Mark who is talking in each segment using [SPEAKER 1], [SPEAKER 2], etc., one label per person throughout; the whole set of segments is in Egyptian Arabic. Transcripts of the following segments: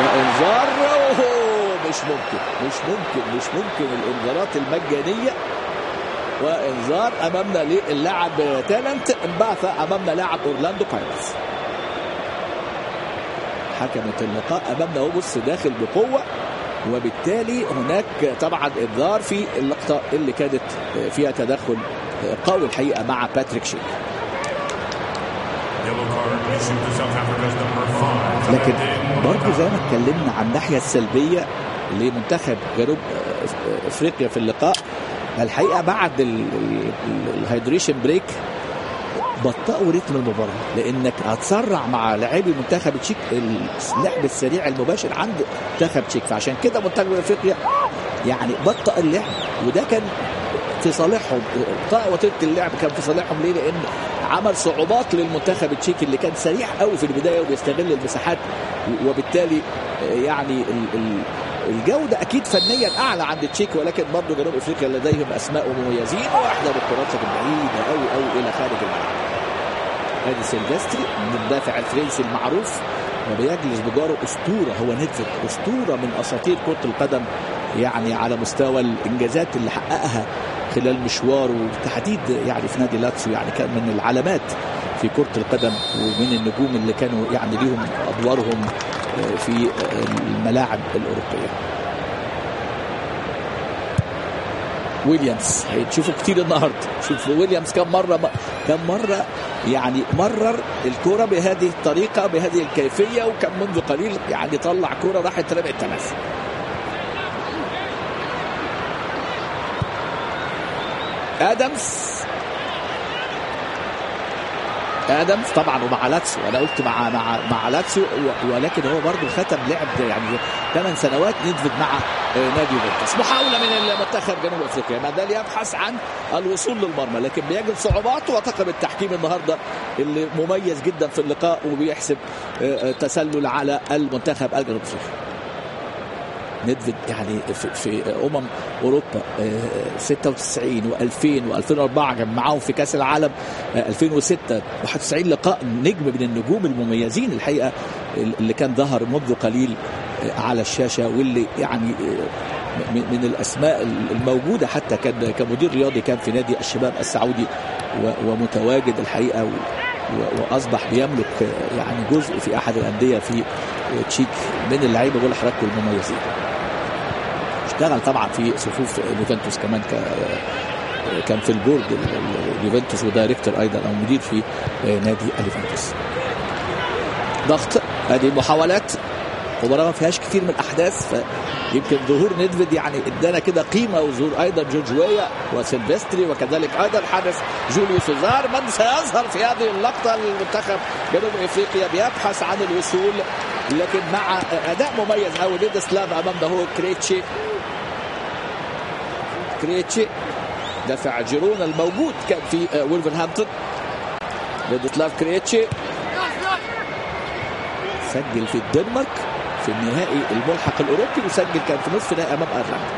[SPEAKER 1] وانذار أوه مش ممكن مش ممكن مش ممكن الانذارات المجانيه وانذار امامنا للاعب تالنت انبعث امامنا لاعب اورلاندو بايرتس حكمت اللقاء امامنا هو بص داخل بقوه وبالتالي هناك طبعا انذار في اللقطه اللي كانت فيها تدخل قوي الحقيقه مع باتريك شيك لكن برضه زي ما اتكلمنا عن الناحيه السلبيه لمنتخب جنوب افريقيا في اللقاء الحقيقه بعد الهيدريشن بريك بطئوا رتم المباراه لانك هتسرع مع لاعبي منتخب تشيك اللعب السريع المباشر عند منتخب تشيك فعشان كده منتخب افريقيا يعني بطأ اللعب وده كان في صالحهم بطاء وترك اللعب كان في صالحهم ليه؟ لان عمل صعوبات للمنتخب التشيكي اللي كان سريع قوي في البدايه وبيستغل المساحات وبالتالي يعني الجوده اكيد فنيا اعلى عند التشيك ولكن برضه جنوب افريقيا لديهم اسماء مميزين واحده بالكرات بعيده قوي قوي الى خارج الملعب. ادي سيلفستري المدافع الفرنسي المعروف وبيجلس بجاره اسطوره هو نيدفيد اسطوره من اساطير كره القدم يعني على مستوى الانجازات اللي حققها خلال مشواره وبالتحديد يعني في نادي لاتسيو يعني كان من العلامات في كره القدم ومن النجوم اللي كانوا يعني ليهم ادوارهم في الملاعب الاوروبيه. ويليامز هتشوفوا كتير النهارده شوف ويليامز كم مره كم مره يعني مرر الكره بهذه الطريقه بهذه الكيفيه وكان منذ قليل يعني طلع كره راحت رمي التماس ادمز ادمز طبعا ومع لاتسيو انا قلت مع مع مع لاتسيو ولكن هو برضه ختم لعب يعني ثمان سنوات ندفد مع نادي يوفنتوس محاوله من المنتخب جنوب افريقيا ما زال يبحث عن الوصول للمرمى لكن بيجد صعوبات وطاقم التحكيم النهارده اللي مميز جدا في اللقاء وبيحسب تسلل على المنتخب الجنوب افريقي ندفد يعني في, في امم اوروبا 96 و2000 و2004 كان معاهم في كاس العالم 2006 91 لقاء نجم من النجوم المميزين الحقيقه اللي كان ظهر منذ قليل على الشاشه واللي يعني من الاسماء الموجوده حتى كان كمدير رياضي كان في نادي الشباب السعودي ومتواجد الحقيقه واصبح بيملك يعني جزء في احد الانديه في تشيك من اللعيبه بقول لحضراتكم المميزين. اشتغل طبعا في صفوف يوفنتوس كمان ك كان في البورد اليوفنتوس ودايركتور ايضا او مدير في نادي اليوفنتوس. ضغط ادي المحاولات مباراه ما فيهاش كتير من الاحداث فيمكن ظهور ندفيد يعني ادانا كده قيمه وظهور ايضا جورج ويا وسيلفستري وكذلك ايضا حدث جوليو سوزار من سيظهر في هذه اللقطه المنتخب جنوب افريقيا بيبحث عن الوصول لكن مع اداء مميز قوي ضد سلاف امامنا هو كريتشي كريتشي دافع جيرونا الموجود كان في وولفرهامبتون ضد سلاف كريتشي سجل في الدنمارك في النهائي الملحق الاوروبي وسجل كان في نصف نهائي امام ايرلندا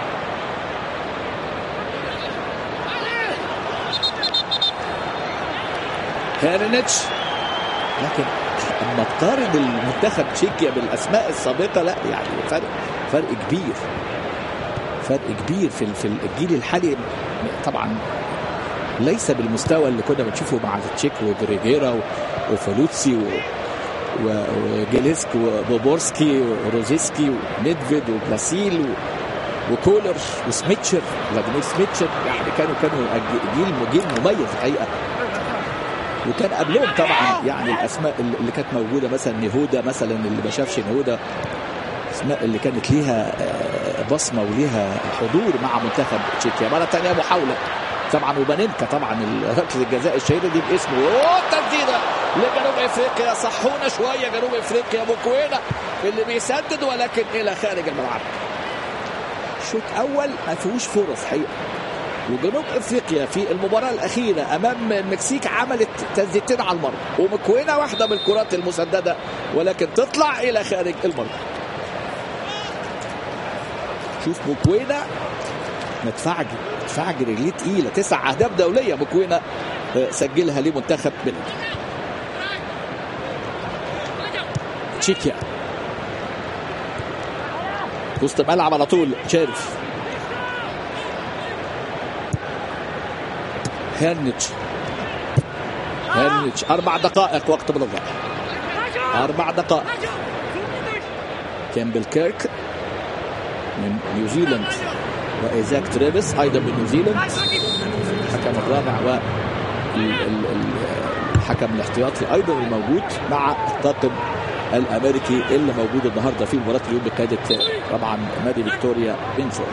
[SPEAKER 1] هيرنتش لكن اما تقارن المنتخب تشيكيا بالاسماء السابقه لا يعني فرق فرق كبير فرق كبير في في الجيل الحالي طبعا ليس بالمستوى اللي كنا بنشوفه مع التشيك وبريجيرا وفالوتسي و وجيليسك وبوبورسكي وروزيسكي وندفيد وبلاسيل وكولر وسميتشر فلاديمير سميتشر يعني كانوا كانوا جيل جيل مميز الحقيقه وكان قبلهم طبعا يعني الاسماء اللي كانت موجوده مثلا نهودا مثلا اللي ما شافش نهودا اسماء اللي كانت ليها بصمه وليها حضور مع منتخب تشيكيا مره ثانيه محاوله طبعا وبانينكا طبعا ركله الجزاء الشهيره دي باسمه والتسديده لجنوب افريقيا صحونا شويه جنوب افريقيا بوكوينا اللي بيسدد ولكن الى خارج الملعب شوط اول ما فيهوش فرص حقيقه وجنوب افريقيا في المباراه الاخيره امام المكسيك عملت تسديدتين على المرمى ومكوينه واحده من الكرات المسدده ولكن تطلع الى خارج المرمى شوف مكوينه مدفعجي مدفعجي رجليه تقيله تسع اهداف دوليه مكوينه سجلها لمنتخب بلد تشيكيا وسط الملعب على طول شارف هيرنيتش هيرنيتش اربع دقائق وقت بدل اربع دقائق كامبل كيرك من نيوزيلاند وايزاك تريفيس ايضا من نيوزيلاند الحكم الرابع و الحكم الاحتياطي ايضا الموجود مع الطاقم الامريكي اللي موجود النهارده في مباراه اليوم بقياده طبعا نادي فيكتوريا بينفورد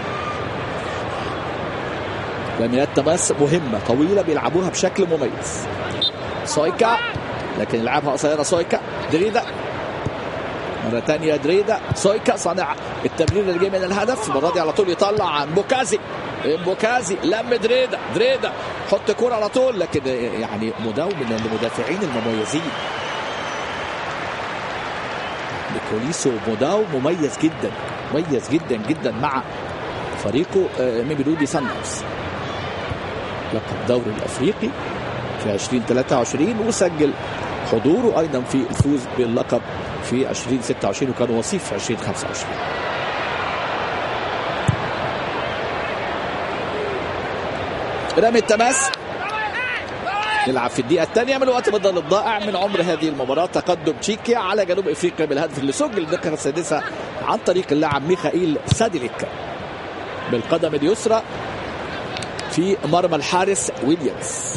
[SPEAKER 1] رميات تماس مهمه طويله بيلعبوها بشكل مميز سويكا لكن يلعبها قصيره سويكا دريدا مرة ثانية دريدا سويكا صانع التمرير اللي جاي من الهدف المرة دي على طول يطلع عن بوكازي بوكازي لم دريدا دريدا حط كرة على طول لكن يعني مداوم من المدافعين المميزين نيكوليسو مداوم مميز جدا مميز جدا جدا مع فريقه ميميلودي سان داونز لقب الدوري الافريقي في 2023 وسجل حضوره ايضا في الفوز باللقب في 2026 وكان وصيف في 2025 رمي التماس نلعب في الدقيقة الثانية من الوقت بدل الضائع من عمر هذه المباراة تقدم تشيكيا على جنوب افريقيا بالهدف اللي سجل الدقيقة السادسة عن طريق اللاعب ميخائيل ساديليك بالقدم اليسرى في مرمى الحارس ويليامز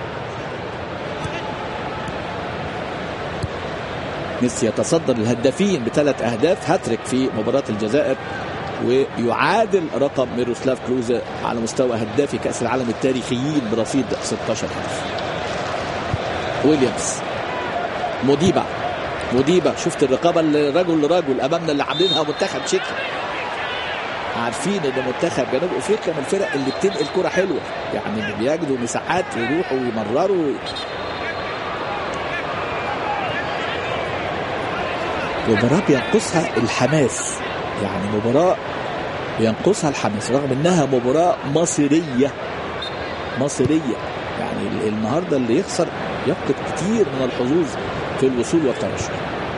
[SPEAKER 1] ميسي يتصدر الهدافين بثلاث اهداف هاتريك في مباراه الجزائر ويعادل رقم ميروسلاف كلوزا على مستوى هدافي كاس العالم التاريخيين برصيد 16 هدف ويليامز موديبا موديبا شفت الرقابه رجل لرجل امامنا اللي عاملينها منتخب تشيكي عارفين ان منتخب جنوب افريقيا من الفرق اللي بتنقل كره حلوه يعني بيجدوا مساحات يروحوا ويمرروا مباراة بينقصها الحماس يعني مباراة بينقصها الحماس رغم انها مباراة مصيرية مصيرية يعني النهاردة اللي يخسر يفقد كتير من الحظوظ في الوصول والترشح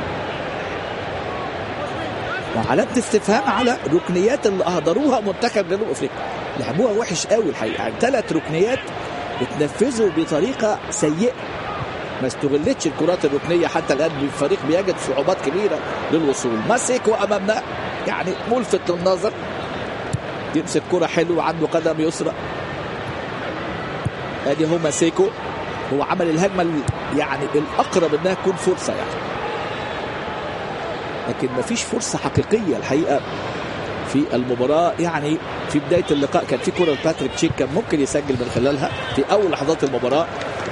[SPEAKER 1] وعلامة استفهام على ركنيات اللي اهدروها منتخب جنوب افريقيا لعبوها وحش قوي الحقيقه يعني ثلاث ركنيات اتنفذوا بطريقه سيئه ما استغلتش الكرات الركنيه حتى الان الفريق بيجد صعوبات كبيره للوصول ماسيكو امامنا يعني ملفت للنظر يمسك كرة حلوة عنده قدم يسرى ادي هو ماسيكو هو عمل الهجمة يعني الأقرب إنها تكون فرصة يعني لكن ما فيش فرصة حقيقية الحقيقة في المباراة يعني في بداية اللقاء كان في كرة باتريك تشيك كان ممكن يسجل من خلالها في أول لحظات المباراة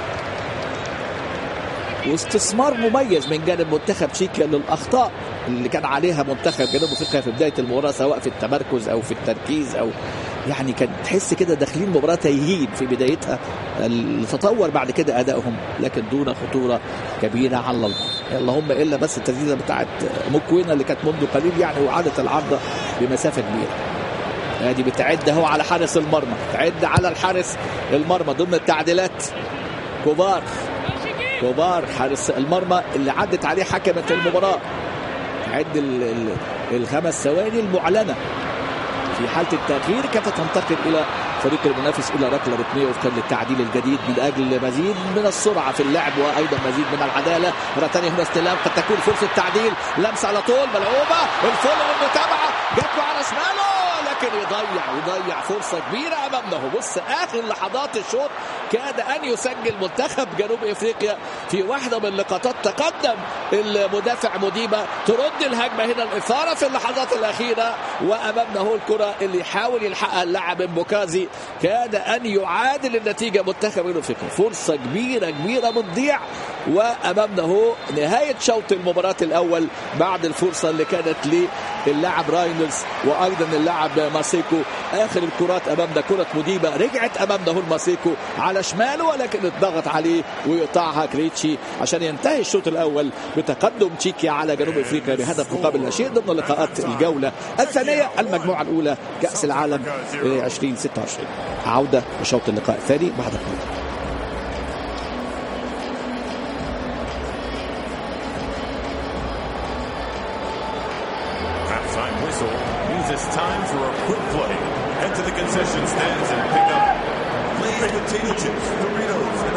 [SPEAKER 1] واستثمار مميز من جانب منتخب تشيكيا للاخطاء اللي كان عليها منتخب جنوب افريقيا في بدايه المباراه سواء في التمركز او في التركيز او يعني كان تحس كده داخلين مباراه تايهين في بدايتها اللي تطور بعد كده ادائهم لكن دون خطوره كبيره على الله اللهم الا بس التسديده بتاعت مكوينه اللي كانت منذ قليل يعني وعادت العارضه بمسافه كبيره ادي بتعد اهو على حارس المرمى تعد على الحارس المرمى ضمن التعديلات كبار كوبار حارس المرمى اللي عدت عليه حكمة المباراة عد ال ال الخمس ثواني المعلنة في حالة التغيير كانت تنتقل إلى فريق المنافس إلى ركلة ركنية وفقا للتعديل الجديد من أجل مزيد من السرعة في اللعب وأيضا مزيد من العدالة مرة ثانية هنا استلام قد تكون فرصة تعديل لمسة على طول ملعوبة الفول والمتابعة جات له على شماله لكن يضيع يضيع فرصة كبيرة أمامنا بص آخر لحظات الشوط كاد أن يسجل منتخب جنوب إفريقيا في واحدة من لقطات تقدم المدافع مديبة ترد الهجمة هنا الإثارة في اللحظات الأخيرة وأمامنا هو الكرة اللي يحاول يلحقها اللاعب بوكازي كاد أن يعادل النتيجة منتخب جنوب إفريقيا فرصة كبيرة كبيرة بتضيع وأمامنا هو نهاية شوط المباراة الأول بعد الفرصة اللي كانت للاعب راينرز وأيضا اللاعب ماسيكو اخر الكرات امامنا كره مديبه رجعت امامنا هو ماسيكو على شماله ولكن اتضغط عليه ويقطعها كريتشي عشان ينتهي الشوط الاول بتقدم تشيكيا على جنوب افريقيا بهدف مقابل لا شيء ضمن لقاءات الجوله الثانيه المجموعه الاولى كاس العالم 2026 عوده لشوط اللقاء الثاني بعد قليل
[SPEAKER 2] halftime whistle means it's time for a quick play. Head to the concession stands and pick up Lay's potato chips, Doritos,